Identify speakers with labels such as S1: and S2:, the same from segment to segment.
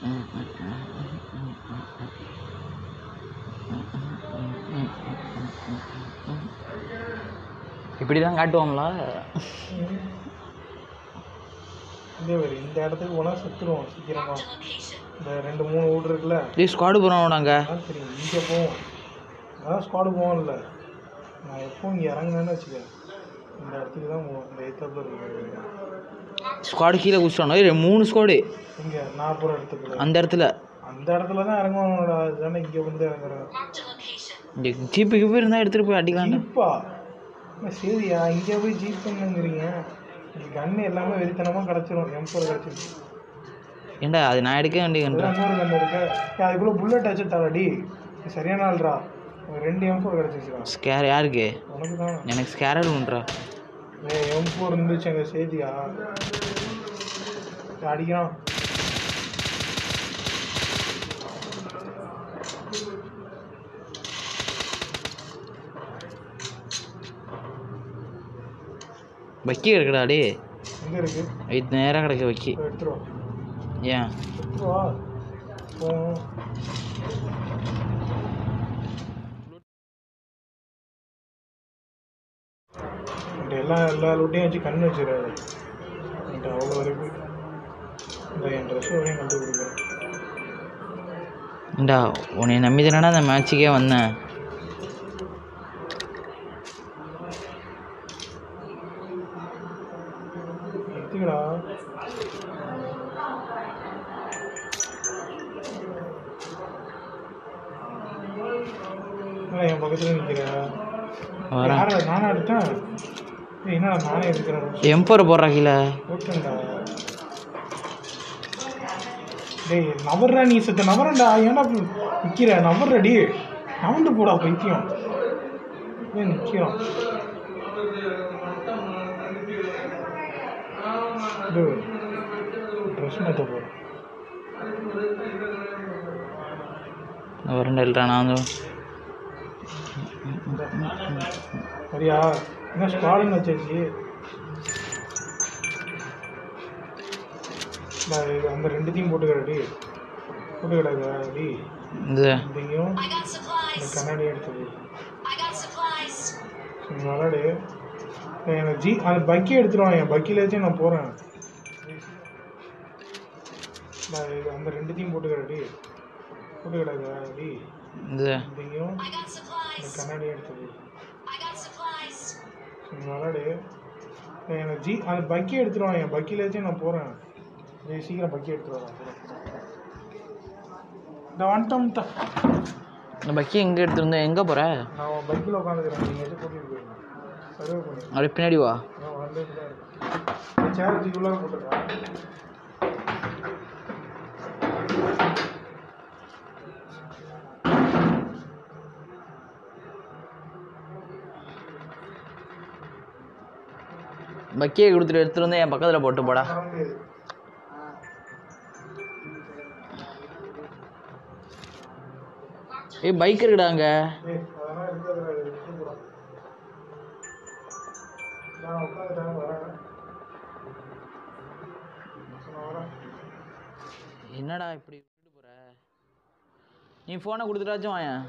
S1: இப்படி தான் காட்டுவாங்களா
S2: இதே மாதிரி இந்த இடத்துக்கு போனால் செத்துருவோம் சீக்கிரமா இந்த ரெண்டு மூணு வீடு இருக்குல்ல
S1: டேய் ஸ்குவாடு போகிறோம்டாங்க
S2: அதான் தெரியும் இங்கே போவோம் அதான் ஸ்குவாடு போவோம்ல நான் எப்போ இங்கே இறங்குனேன்னு வச்சுக்க இந்த இடத்துக்கு தான் போவோம் இந்த எத்தாப்பில் இருக்கு
S1: ஸ்குவாடு கீழே குடிச்சிட்டோம் மூணு ஸ்குவாடு
S2: இங்கே நான் போகிற இடத்துக்குள்ள
S1: அந்த இடத்துல
S2: அந்த இடத்துல தான் இறங்குவாங்கடா அதுதானே இங்கே வந்து இறங்குறேன்
S1: இங்கே ஜீப்பு கீப்பு இருந்தால் எடுத்துகிட்டு போய் அடிக்கலாம்டா
S2: ஜீப்பா என்ன சரியா இங்கே போய் ஜீப் பண்ணுங்கிறீங்க கன்று எல்லாமே வெறித்தனமாக கிடச்சிரும் எம் ஃபோர் கிடச்சிருச்சு
S1: ஏண்டா அது நான் எடுக்க வேண்டியதுன்றா
S2: இன்னொரு கன்று இருக்கு ஏய், அதுக்குள்ளே புல்லட் வச்சுட்டாடி சரியான ஆள்ரா ஒரு ரெண்டு எம் ஃபோர் கிடச்சிச்சுடா
S1: ஸ்கேர் யாருக்கு
S2: உனக்கு தான்
S1: எனக்கு ஸ்கேரல் உண்டுறா
S2: எம் ஃபோர் இருந்துச்சு எங்கள் செய்தியா அடிக்கிறான்
S1: வக்கி கிடக்குடா டே
S2: எங்கே இருக்கு
S1: இது நேராக கிடக்கு வக்கி
S2: போய் எடுத்துருவா
S1: ஏன்
S2: எடுத்துருவா போவோம் என்கிட்ட எல்லா எல்லா லூட்டையும் வச்சு கண்ணு வச்சுருக்காரு என்கிட்ட அவ்வளோ இருக்கு இந்த என் ட்ரெஸ் வரையும் கண்டுபிடிக்கிறேன்
S1: ஏண்டா உன்னை நம்பி தானடா அந்த மேட்ச்சுக்கே வந்தேன்
S2: எடுத்துக்கடா என்னடா என் பக்கத்துல நிற்கிறேன்
S1: வரேன்
S2: யாரா நானா எடுத்தேன் ஏய், என்னடா நானே எடுக்கிறேன்
S1: எம்போரை போடுறா கீழே
S2: ஓகேண்டா டேய் நவர்றா நீ செத்த நவரண்டா ஏன்டா இப்படி நிக்கிற நவர்றடி நவந்து போடா பைத்தியம் ஏன் நிக்கிறான் ட்ரெஸ் மாற்ற போகிறேன்
S1: வரேன்டா இல்லைடா நான் வந்து
S2: சரியா என்ன ஸ்குவாடுன்னு வச்சாச்சு நான் இது அந்த ரெண்டுத்தையும் போட்டுக்கிறடி போட்டுக்கிடாதா டி
S1: இந்த
S2: இதையும்
S3: I got
S2: இந்த
S3: supplies.
S2: கண்ணாடி எடுத்தது
S3: I got supplies.
S2: நீ விளாடு எனக்கு ஜி அந்த பக்கி எடுத்துருவான் என் பக்கியில் வச்சு நான் போகிறேன் நான் இது அந்த ரெண்டுத்தையும் போட்டுக்கிறடி போட்டுக்கிடாதா டி
S1: இந்த
S2: இதையும்
S3: I got
S2: இந்த
S3: supplies.
S2: கண்ணாடி எடுத்தது
S3: I got supplies.
S2: நீ விளாடு எனக்கு ஜி அந்த பக்கி எடுத்துருவான் என் பக்கியில் வச்சு நான் போகிறேன் நீ சீக்கிரம் பக்கி எடுத்துருவான் இந்த வந்துட்டோம்ட்டா
S1: இந்த பக்கி எங்கே எடுத்துருந்தேன் எங்கே போகிற
S2: நான் உன் பைக்கில் உட்காந்துக்கிறேன் நீங்கள் எது கூட்டிகிட்டு போயிருந்தேன் சர்வே பண்ணி
S1: அப்படியே பின்னாடி வா
S2: நான் வந்துட்டு தான் இருக்கேன் சேர் தூக்கிக்குள்ளே போட்டுருக்கேன்
S1: பக்கியை கொடுத்துட்டு எடுத்துட்டு வந்து என் பக்கத்தில் போட்டு போடா
S2: வர முடியாது
S1: ஏய் பைக் இருக்குடா அங்கே
S2: ஏய் அதெல்லாம் இருக்காதுடா இது விட்டு போகிறோம் நான் உட்காந்துட்டேன் வரேன் நான் வரேன்
S1: என்னடா இப்படி விட்டுட்டு போற நீ ஃபோனை கொடுத்துட்டாச்சும் வாயேன்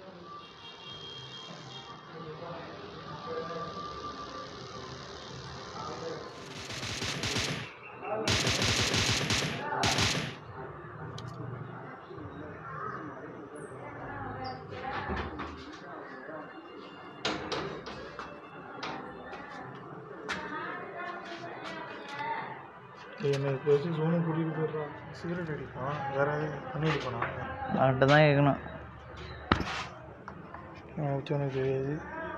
S2: ஏய், என்னை இப்போ வச்சு ஜோனு கூட்டிகிட்டு போயிடுறான் சிகரெட் அடிப்பான் வேற எதுவும் பண்ணி அடிப்பானா
S1: அவர்கிட்ட தான் கேட்கணும்
S2: வச்சு எனக்கு தெரியாது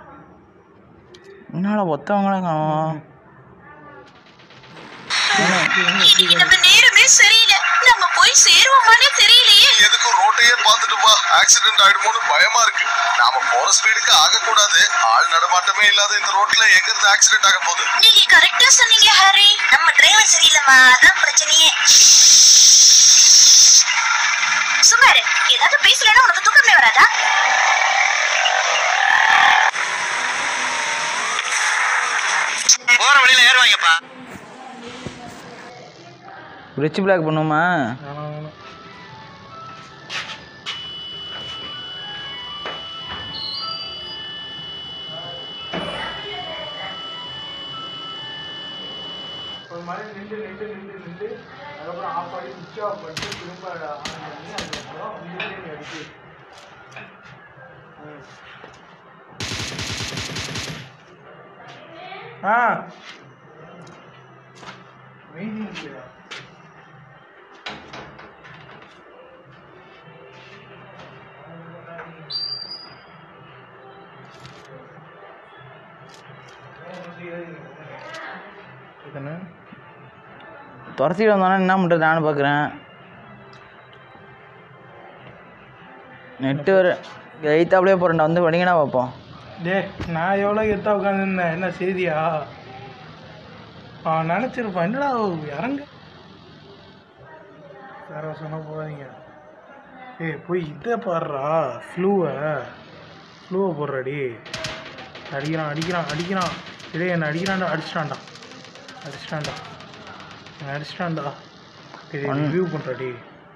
S1: என்னடா ஒத்தவங்களே காணோம்
S3: நம்ம நேரமே சரியில்லை நம்ம போய் சேருவோமானே தெரியலையே
S4: எதுக்கும் ரோட்டையே பார்த்துட்டு வா ஆக்சிடென்ட் ஆயிடுமோன்னு பயமா இருக்கு நாம போற ஸ்பீடுக்கு ஆகக்கூடாது ஆள் நடமாட்டமே இல்லாத இந்த ரோட்ல எங்க இருந்து ஆக்சிடென்ட் ஆக போகுது
S3: நீங்க கரெக்டா சொன்னீங்க ஹாரி நம்ம டிரைவர் சரியில்லைம்மா அதான் பிரச்சனையே சுமாரு ஏதாவது பேசலன்னா உனக்கு தூக்கமே வராதா
S5: போற வழியில ஏறுவாங்கப்பா
S1: ரிச் பிளாக் பண்ணுமா
S2: வேணாம் வேணாம் மாதிரி நின்று நின்று நின்று நின்று அதுக்கப்புறம் ஆஃப் பண்ணி சுவிட்ச் ஆஃப் பண்ணிட்டு திரும்ப ஆன் பண்ணி அதுக்கப்புறம் வந்து நீ அடிச்சு ம். ஆ வெயிட்டிங் இல்லையா இதுன்னு
S1: துரத்திட்டு வந்தானே என்ன பண்ணுறது நானும் பார்க்குறேன் நெட்டு வர எயித்தாப்லேயே போகிறேன்டா வந்து படிங்கடா பார்ப்போம்
S2: டே நான் எவ்வளோ எத்தா உட்காந்துருந்தேன் என்ன செய்தியா அவன் நினச்சிருப்பான் என்னடா இறங்க வேற சொன்னால் போகாதீங்க ஏய் போய் இதை பாடுறா ஃப்ளூவை ஃப்ளூவை போடுறாடி அடிக்கிறான் அடிக்கிறான் அடிக்கிறான் இதே என்ன அடிக்கிறான்டா அடிச்சிட்டான்டா அடிச்சிட்டான்டா என்னை அடிச்சிட்டான்டா இது ரிவ்யூ பண்ணுறாடி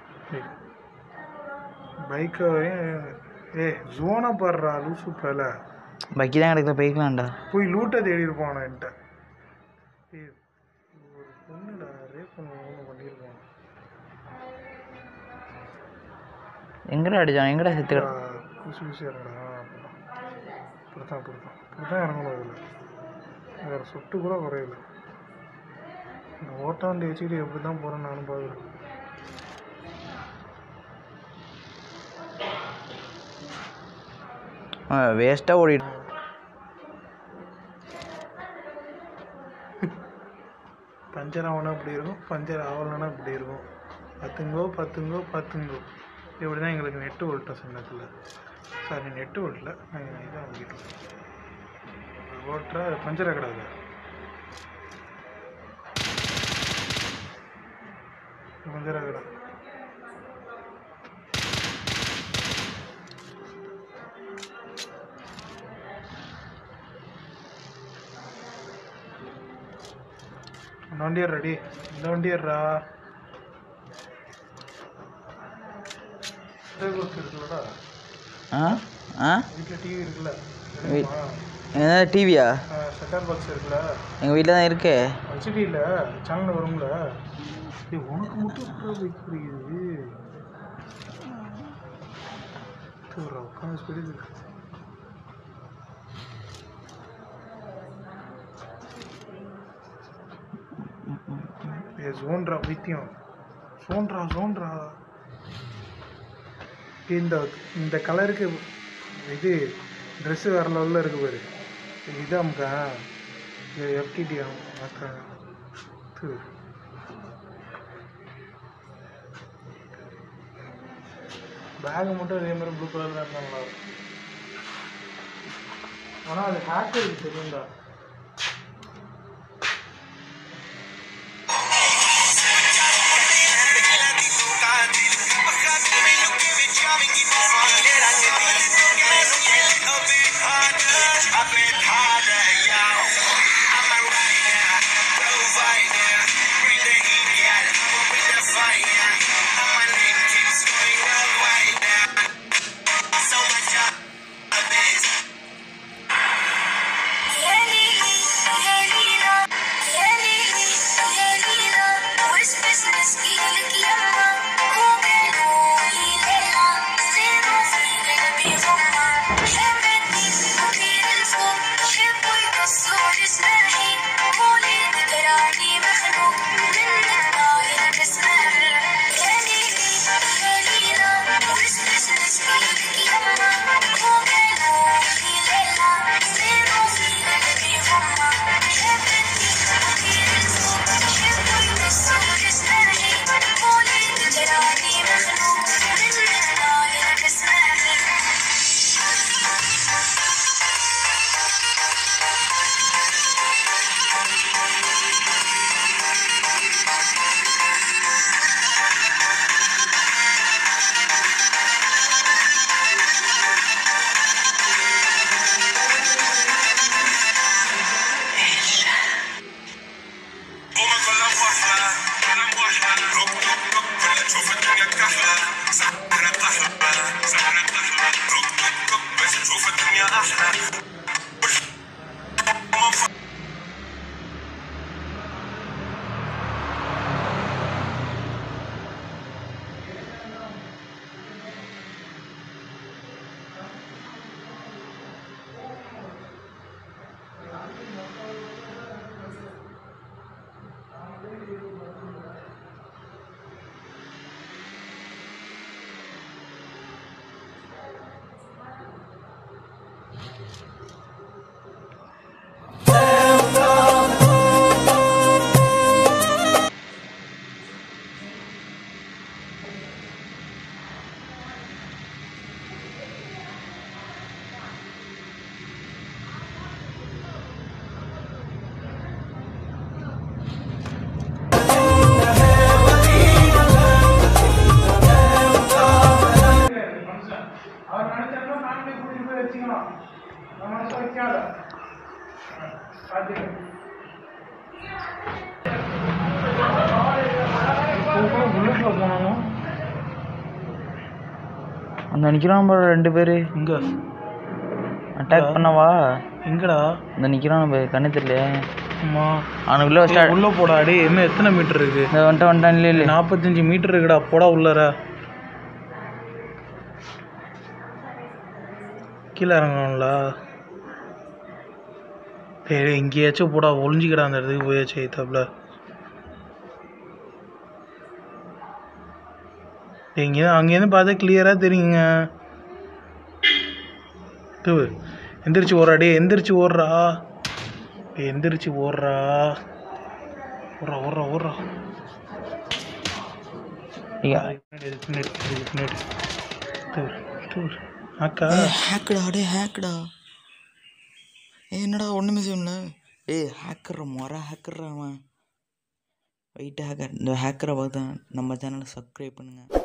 S2: பைக்கை ஏ ஜோனை பாடுறா லூசு பேல
S1: பக்கி தான் கிடக்குற போய்க்கலாம்டா
S2: போய் லூட்டை தேடி இருப்பான் என்கிட்ட ஏய் ஒரு பொண்ணுடா ரேப் பண்ண ஒன்று பண்ணியிருப்பான்
S1: எங்கடா அடிச்சான் எங்கடா செத்து கிட
S2: குசி குசி இறங்கடா இப்படித்தான் இப்படித்தான் இப்படித்தான் இறங்கணும் அதில் வேறு சொட்டு கூட குறையல இந்த ஓட்டாண்டி வச்சுக்கிட்டு எப்படி தான் போகிறேன்னு நானும் பார்க்குறேன்
S1: வேஸ்ட்டாக ஓடிட்டு
S2: பஞ்சர் ஆகனா இப்படி இருக்கும் பஞ்சர் ஆகலைன்னா இப்படி இருக்கும் பத்துங்கோ பத்துங்கோ பத்துங்கோ இப்படி தான் எங்களுக்கு நெட்டு ஓல்ட்டோம் சின்னத்தில் சாரி நெட்டு ஓட்டல நாங்கள் இதான் ஓட்டிட்டோம் ஓட்டுற பஞ்சர் ஆகிடாது பஞ்சர் ஆகிடா இந்த வண்டியர் ரெடி இந்த வண்டியர்ரா இருக்குல்லடா
S1: ஆ ஆ
S2: வீட்டில் டிவி இருக்குல்ல
S1: வீ- என்ன டிவியா
S2: செட்டார் பாக்ஸ் இருக்குல்ல
S1: எங்கள் வீட்டில் தான் இருக்கே
S2: ஹெச்டி இல்லை சேனல் வரும்ல ஏய் உனக்கு மட்டும் எப்படி பைக் பிடிக்குது உட்காந்து ஸ்பீடு ஏ ஜோன்ரா பைத்தியம் சோன்ரா சோன்ரா இந்த இந்த கலருக்கு இது ட்ரெஸ்ஸு வேறு லெவலில் இருக்கு பாரு இது அமுக்கா இது எஃப்டிடி அமுக்கா பேக் மட்டும் இதே மாதிரி ப்ளூ கலரில் இருந்தாங்களா ஆனால் அது ஹேக்கர் தெரியும்டா
S5: Whispers in the skin, look at my, oh,
S2: வந்தான் நம்ம மனசு வைக்காத பார்த்துக்க புல்லட்ல போனாலும்
S1: அந்த நிற்கிறான் பாரு ரெண்டு பேர்
S2: இங்க
S1: அட்டாக் பண்ணவா
S2: எங்கடா
S1: இந்த நிற்கிறான் நம்ம கண்ணு தெரியலையே
S2: அம்மா
S1: அவனுக்கு உள்ள வச்சா
S2: உள்ள போடா டேய் என்ன எத்தனை மீட்டர் இருக்கு
S1: இந்த வந்துட்டு வந்துட்டான் இல்லை இல்லை
S2: நாற்பத்தஞ்சு மீட்டர் இருக்குடா போடா உள்ளர கீழே இறங்கணும்ல டேய் டேய், எங்கேயாச்சும் போடா ஒளிஞ்சிக்கடா அந்த இடத்துக்கு போயாச்சு தப்புல இங்கே அங்கேருந்து பார்த்தா கிளியராக தெரியுங்க தூ எந்திரிச்சு ஓடுறா டே எந்திரிச்சு ஓடுறா டேய், எந்திரிச்சு ஓடுறா ஓடுறா ஓடுறா ஓடுறா
S1: ஐயா
S2: பின்னாடி பின்னாடி பின்னாடி பின்னாடி தூர் தூர் அக்கா
S1: ஹேக்கடா டே ஹேக்கடா ஏ என்னடா ஒன்றுமே செய்யல ஏய் ஹேக்கர் மொர ஹேக்கர் அவன் வெயிட் ஹேக்கர் இந்த ஹேக்கரை பார்த்தா நம்ம சேனலை சப்ஸ்கிரைப் பண்ணுங்கள்